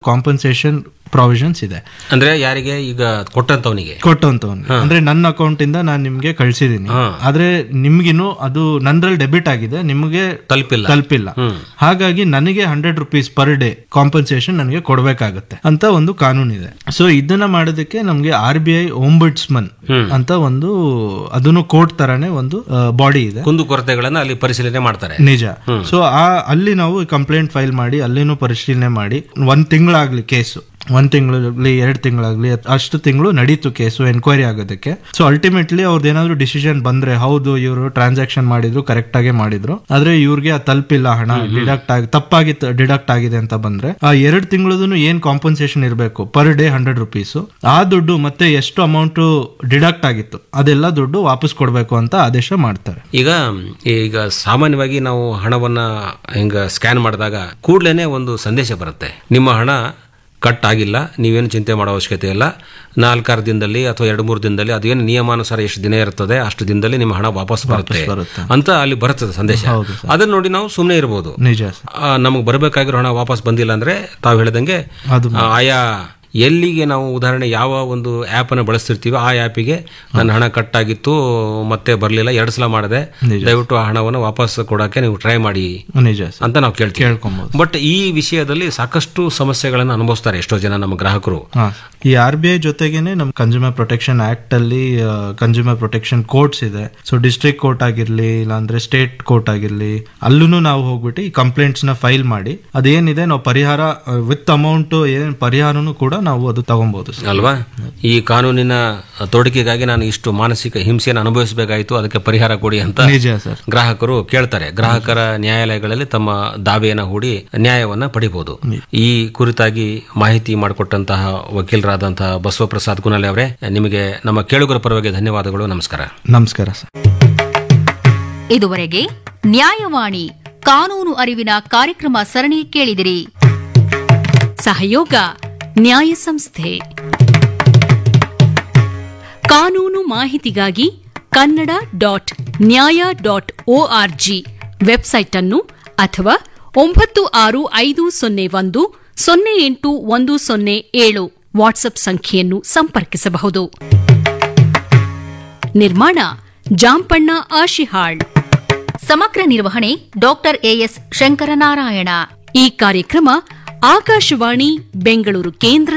compensation provisions ಇದೆ ಅಂದ್ರೆ ಯಾರಿಗೆ ಈಗ ಕೊಟ್ಟಂತವನಿಗೆ ಕೊಟ್ಟಂತವನು ಅಂದ್ರೆ ನನ್ನ ಅಕೌಂಟ್ ಇಂದ ನಾನು ನಿಮ್ಗೆ ಕಳ್ಸಿದೀನಿ ಆದ್ರೆ ನಿಮ್ಗಿನ್ನು ಅದು ನಂದ್ರಲ್ಲಿ ಡೆಬಿಟ್ ಆಗಿದೆ ನಿಮಗೆ ತಲುಪಿಲ್ಲ ತಲುಪಿಲ್ಲ ಹಾಗಾಗಿ ನನಗೆ hundred rupees per day compensation ನನಗೆ ಕೊಡಬೇಕಾಗುತ್ತೆ ಅಂತ ಒಂದು ಕಾನೂನು ಇದೆ ಸೊ ಇದನ್ನ ಮಾಡೋದಕ್ಕೆ ನಮ್ಗೆ ಆರ್ ಬಿ ಐ ಓಂಬುಡ್ಸ್ಮನ್ ಅಂತ ಒಂದು ಅದನ್ನು ಕೋರ್ಟ್ ತರಾನೇ ಒಂದು ಬಾಡಿ ಇದೆ ಕುಂದು ಕೊರತೆಗಳನ್ನ ಅಲ್ಲಿ ಪರಿಶೀಲನೆ ಮಾಡ್ತಾರೆ ನಿಜ ಸೊ ಆ ಅಲ್ಲಿ ನಾವು ಕಂಪ್ಲೇಂಟ್ ಫೈಲ್ ಮಾಡಿ ಅಲ್ಲಿನೂ ಪರಿಶೀಲನೆ ಮಾಡಿ ಒಂದ್ ತಿಂಗಳಾಗ್ಲಿ ಕೇಸು ಒಂದ್ ತಿಂಗಳಾಗ್ಲಿ ಎರಡ್ ತಿಂಗಳಾಗ್ಲಿ ಅಷ್ಟು ತಿಂಗಳು ನಡೀತು ಕೇಸು ಎನ್ಕ್ವೈರಿ ಆಗೋದಕ್ಕೆ ಸೊ ಅಲ್ಟಿಮೇಟ್ಲಿ ಅವ್ರದ್ದು ಏನಾದ್ರು ಡಿಸಿಷನ್ ಬಂದ್ರೆ ಹೌದು ಇವರು ಟ್ರಾನ್ಸಾಕ್ಷನ್ ಮಾಡಿದ್ರು ಕರೆಕ್ಟ್ ಆಗಿ ಮಾಡಿದ್ರು ಆದ್ರೆ ಇವ್ರಿಗೆ ಆ ತಲುಪಿಲ್ಲ ಹಣ ಡಿಡಕ್ಟ್ ಆಗಿ ತಪ್ಪಾಗಿ ಡಿಡಕ್ಟ್ ಆಗಿದೆ ಅಂತ ಬಂದ್ರೆ ಆ ಎರಡ್ ತಿಂಗಳದೂ ಏನ್ ಕಾಂಪನ್ಸೇಷನ್ ಇರಬೇಕು ಪರ್ ಡೇ ಹಂಡ್ರೆಡ್ ರುಪೀಸ್ ಆ ದುಡ್ಡು ಮತ್ತೆ ಎಷ್ಟು ಅಮೌಂಟ್ ಡಿಡಕ್ಟ್ ಆಗಿತ್ತು ಅದೆಲ್ಲ ದುಡ್ಡು ವಾಪಸ್ ಕೊಡ್ಬೇಕು ಅಂತ ಆದೇಶ ಮಾಡ್ತಾರೆ ಈಗ ಈಗ ಸಾಮಾನ್ಯವಾಗಿ ನಾವು ಹಣವನ್ನ ಹಿಂಗ ಸ್ಕ್ಯಾನ್ ಮಾಡಿದಾಗ ಕೂಡ್ಲೇನೆ ಒಂದು ಸಂದೇಶ ಬರುತ್ತೆ ನಿಮ್ಮ ಹಣ ಕಟ್ ಆಗಿಲ್ಲ ನೀವೇನು ಚಿಂತೆ ಮಾಡೋ ಅವಶ್ಯಕತೆ ಇಲ್ಲ ನಾಲ್ಕಾರು ದಿನದಲ್ಲಿ ಅಥವಾ ಎರಡು ಮೂರು ದಿನದಲ್ಲಿ ಅದೇನು ನಿಯಮಾನುಸಾರ ಎಷ್ಟು ದಿನ ಇರ್ತದೆ ಅಷ್ಟು ದಿನದಲ್ಲಿ ನಿಮ್ಮ ಹಣ ವಾಪಸ್ ಬರುತ್ತೆ ಅಂತ ಅಲ್ಲಿ ಬರುತ್ತದೆ ಸಂದೇಶ ಅದನ್ನ ನೋಡಿ ನಾವು ಸುಮ್ಮನೆ ಇರಬಹುದು ನಿಜ ಸರ್ ನಮಗೆ ಬರಬೇಕಾಗಿರೋ ಹಣ ವಾಪಸ್ ಬಂದಿಲ್ಲ ಅಂದ್ರೆ ತಾವು ಹೇಳಿದಂಗೆ ಅದು ಆ, ಆಯಾ ಎಲ್ಲಿಗೆ ನಾವು ಉದಾಹರಣೆ ಯಾವ ಒಂದು ಆ್ಯಪ್ ಅನ್ನು ಬಳಸ್ತಿರ್ತೀವಿ ಆ ಆ್ಯಪಿಗೆ ನನ್ನ ಹಣ ಕಟ್ ಆಗಿತ್ತು ಮತ್ತೆ ಬರಲಿಲ್ಲ ಎರಡು ಸಲ ಮಾಡಿದೆ ದಯವಿಟ್ಟು ಆ ಹಣವನ್ನು ವಾಪಸ್ ಕೊಡೋಕೆ ನೀವು ಟ್ರೈ ಮಾಡಿ ನಿಜ ಸರ್ ಅಂತ ನಾವು ಕೇಳ್ತೀವಿ ಕೇಳ್ಕೊಬಹುದು ಬಟ್ ಈ ವಿಷಯದಲ್ಲಿ ಸಾಕಷ್ಟು ಸಮಸ್ಯೆಗಳನ್ನು ಅನುಭವಿಸ್ತಾರೆ ಎಷ್ಟೋ ಜನ ನಮ್ಮ ಗ್ರಾಹಕರು ಹಾ ಈ ಆರ್ ಬಿ ಐ ಜೊತೆಗೇನೆ ನಮ್ ಕನ್ಸ್ಯೂಮರ್ ಪ್ರೊಟೆಕ್ಷನ್ ಆಕ್ಟ್ ಅಲ್ಲಿ ಕನ್ಸ್ಯೂಮರ್ ಪ್ರೊಟೆಕ್ಷನ್ ಕೋರ್ಟ್ಸ್ ಇದೆ ಸೊ ಡಿಸ್ಟ್ರಿಕ್ಟ್ ಕೋರ್ಟ್ ಆಗಿರ್ಲಿ ಇಲ್ಲಾಂದ್ರೆ ಸ್ಟೇಟ್ ಕೋರ್ಟ್ ಆಗಿರ್ಲಿ ಅಲ್ಲೂ ನಾವು ಹೋಗ್ಬಿಟ್ಟು ಈ ಕಂಪ್ಲೇಂಟ್ಸ್ ನ ಫೈಲ್ ಮಾಡಿ ಅದೇನಿದೆ ನಾವು ಪರಿಹಾರ ವಿತ್ ಅಮೌಂಟ್ ಏನ್ ಪರಿಹಾರನು ಕೂಡ ನಾವು ಅದು ತಗೊಬಹುದು ಸರ್ ಅಲ್ವಾ ಈ ಕಾನೂನಿನ ತೊಡಕಿಗಾಗಿ ನಾನು ಇಷ್ಟು ಮಾನಸಿಕ ಹಿಂಸೆಯನ್ನು ಅನುಭವಿಸಬೇಕಾಯಿತು ಅದಕ್ಕೆ ಪರಿಹಾರ ಕೊಡಿ ಅಂತ ನಿಜ ಸರ್ ಗ್ರಾಹಕರು ಕೇಳ್ತಾರೆ ಗ್ರಾಹಕರ ನ್ಯಾಯಾಲಯಗಳಲ್ಲಿ ತಮ್ಮ ದಾವೆಯನ್ನ ಹೂಡಿ ನ್ಯಾಯವನ್ನ ಪಡಿಬಹುದು ಈ ಕುರಿತಾಗಿ ಮಾಹಿತಿ ಮಾಡಿಕೊಟ್ಟಂತಹ ವಕೀಲರಾದಂತಹ ಬಸವಪ್ರಸಾದ್ ಗುನಲೆ ಅವರೇ ನಿಮಗೆ ನಮ್ಮ ಕೇಳುಗರ ಪರವಾಗಿ ಧನ್ಯವಾದಗಳು ನಮಸ್ಕಾರ ನಮಸ್ಕಾರ ಸರ್ ಇದುವರೆಗೆ ನ್ಯಾಯವಾಣಿ ಕಾನೂನು ಅರಿವಿನ ಕಾರ್ಯಕ್ರಮ ಸರಣಿ ಕೇಳಿದಿರಿ ಸಹಯೋಗ ನ್ಯಾಯ ಸಂಸ್ಥೆ ಕಾನೂನು ಮಾಹಿತಿಗಾಗಿ Kannada dot Nyaya dot O R G website ಅನ್ನು ಅಥವಾ ಒಂಬತ್ತು ಆರು ಐದು ಸೊನ್ನೆ ಒಂದು ಸೊನ್ನೆ ಎಂಟು ಒಂದು ಸೊನ್ನೆ ಏಳು ವಾಟ್ಸ್ಆಪ್ ಸಂಖ್ಯೆಯನ್ನು ಸಂಪರ್ಕಿಸಬಹುದು ನಿರ್ಮಾಣ ಜಾಂಪಣ್ಣ ಆಶಿಹಾಳ್ ಸಮಗ್ರ ನಿರ್ವಹಣೆ ಡಾಕ್ಟರ್ ಎಎಸ್ ಶಂಕರನಾರಾಯಣ ಈ ಕಾರ್ಯಕ್ರಮ ಆಕಾಶವಾಣಿ ಬೆಂಗಳೂರು ಕೇಂದ್ರ